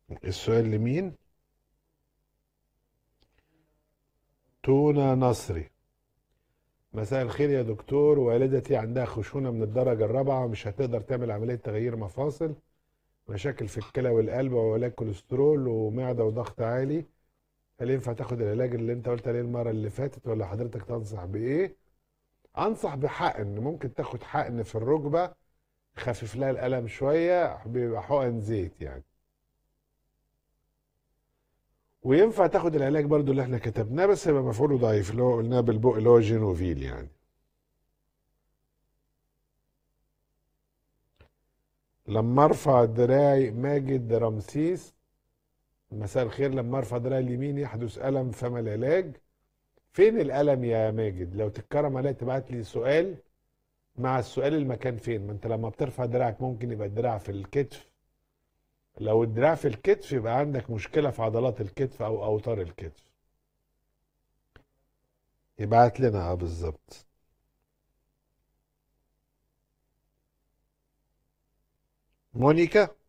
السؤال لمين تونا نصري مساء الخير يا دكتور والدتي عندها خشونة من الدرجة الرابعة ومش هتقدر تعمل عملية تغيير مفاصل مشاكل في الكلى والقلب وعلاج كوليسترول ومعدة وضغط عالي هل ينفع تاخد العلاج اللي انت قلت عليه المرة اللي فاتت ولا حضرتك تنصح بإيه؟ أنصح بحقن ممكن تاخد حقن في الركبة خفف لها الألم شوية بيبقى حقن زيت يعني وينفع تاخد العلاج برضو اللي احنا كتبناه بس يبقى مفعوله ضعيف اللي هو قلناه بالبق اللي هو جينوفيل يعني لما ارفع دراعي ماجد رمسيس مساء الخير لما ارفع دراعي اليمين يحدث الم فما العلاج فين الالم يا ماجد لو تتكرم عليا تبعت لي سؤال مع السؤال المكان فين ما انت لما بترفع دراعك ممكن يبقى الدراع في الكتف لو الدراع في الكتف يبقى عندك مشكلة في عضلات الكتف او اوتار الكتف يبعت لنا اه بالظبط مونيكا